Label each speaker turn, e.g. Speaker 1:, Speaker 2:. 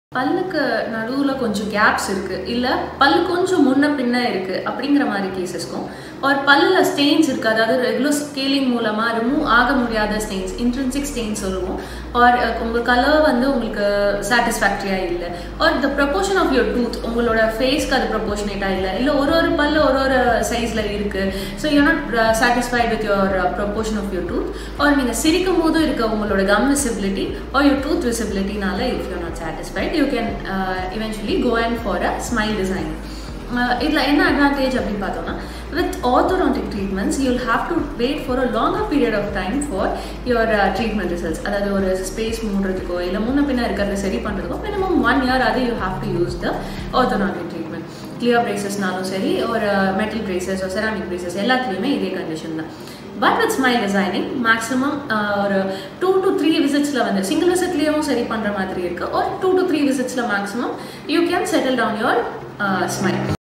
Speaker 1: பல்லுக்கு நடுவில் கொஞ்சம் கேப்ஸ் இருக்குது இல்லை பல்லு கொஞ்சம் முன்ன பின்ன இருக்குது அப்படிங்கிற மாதிரி கேசஸ்க்கும் ஒரு பல்லில் ஸ்டெயின்ஸ் இருக்குது அதாவது ரெகுலர் ஸ்கேலிங் மூலமாக ரிமூவ் ஆக முடியாத ஸ்டெயின்ஸ் இன்ட்ரென்சிக் ஸ்டெயின்ஸ் சொல்லுவோம் ஆர் உங்கள் கலர் வந்து உங்களுக்கு சாட்டிஸ்ஃபேக்டரியாக இல்லை or the proportion of your tooth உங்களோட ஃபேஸ்க்கு அது ப்ரப்போர்ஷனேட்டாக இல்லை இல்லை ஒரு ஒரு பல்லு ஒரு ஒரு சைஸில் இருக்குது so you not satisfied with your proportion of your tooth or நீங்கள் சிரிக்கும் போது இருக்க உங்களோட gum visibility or your tooth விசிபிலிட்டினால if you not satisfied you can eventually go and for a smile design இதில் என்ன அட்வான்டேஜ் அப்படின்னு பார்த்தோம்னா with orthodontic treatments you will have to wait for a longer period of time for your treatment results அதாவது ஒரு space மூடுறதுக்கோ இல்லை முன்ன பின்ன இருக்கிறத சரி பண்ணுறதுக்கோ மினிமம் ஒன் இயர் அது you have to use the orthodontic treatment clear பிரேசஸ்னாலும் சரி ஒரு மெட்டல் பிரேசஸ் ஒரு செராமிக் பிரேசஸ் எல்லாத்துலேயுமே இதே கண்டிஷன் தான் but with smile designing maximum ஒரு டூ டு த்ரீ விசிட்ஸில் வந்து சிங்கிள் விசிட்லேயும் சரி பண்ணுற மாதிரி இருக்குது ஒரு டூ டு த்ரீ விசிட்ஸில் maximum you can settle down your smile